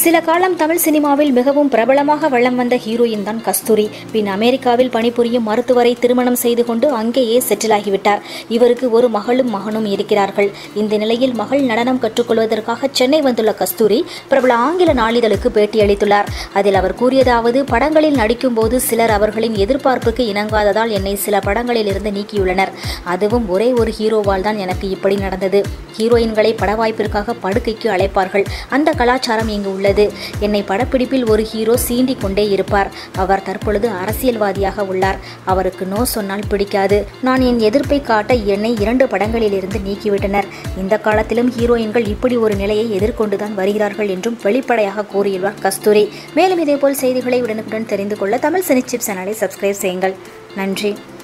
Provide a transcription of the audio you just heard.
சில காலம் தமிழ் சினிமாவில் மிகவும் பிரபலமாக வலம் வந்த ஹீரோயின் தான் கஸ்தூரி பின் அமெரிக்காவில் பணிபுரியும் மருத்துவரை திருமணம் செய்து கொண்டு அங்கேயே செட்டில் ஆகிவிட்டார் இவருக்கு ஒரு மகளும் மகனும் இருக்கிறார்கள் இந்த நிலையில் மகள் நடனம் கற்றுக்கொள்வதற்காக சென்னை வந்துள்ள கஸ்தூரி பிரபல ஆங்கில நாளிதழுக்கு பேட்டியளித்துள்ளார் அதில் அவர் கூறியதாவது படங்களில் நடிக்கும்போது சிலர் அவர்களின் எதிர்பார்ப்புக்கு இணங்காததால் என்னை சில படங்களில் இருந்து நீக்கியுள்ளனர் அதுவும் ஒரே ஒரு ஹீரோவால் தான் எனக்கு இப்படி நடந்தது ஹீரோயின்களை பட வாய்ப்பிற்காக படுக்கைக்கு அழைப்பார்கள் அந்த கலாச்சாரம் இங்கு உள்ளது என்னை படப்பிடிப்பில் ஒரு ஹீரோ சீண்டிக் கொண்டே இருப்பார் அவர் தற்பொழுது அரசியல்வாதியாக உள்ளார் அவருக்கு நோ சொன்னால் பிடிக்காது நான் என் எதிர்ப்பை காட்ட என்னை இரண்டு படங்களில் இருந்து நீக்கிவிட்டனர் இந்த காலத்திலும் ஹீரோயின்கள் இப்படி ஒரு நிலையை எதிர்கொண்டுதான் வருகிறார்கள் என்றும் வெளிப்படையாக கூறியுள்ளார் கஸ்தூரி மேலும் இதேபோல் செய்திகளை உடனுக்குடன் தெரிந்து கொள்ள தமிழ் சினி சிப்ஸ் சேனலை சப்ஸ்கிரைப் செய்யுங்கள் நன்றி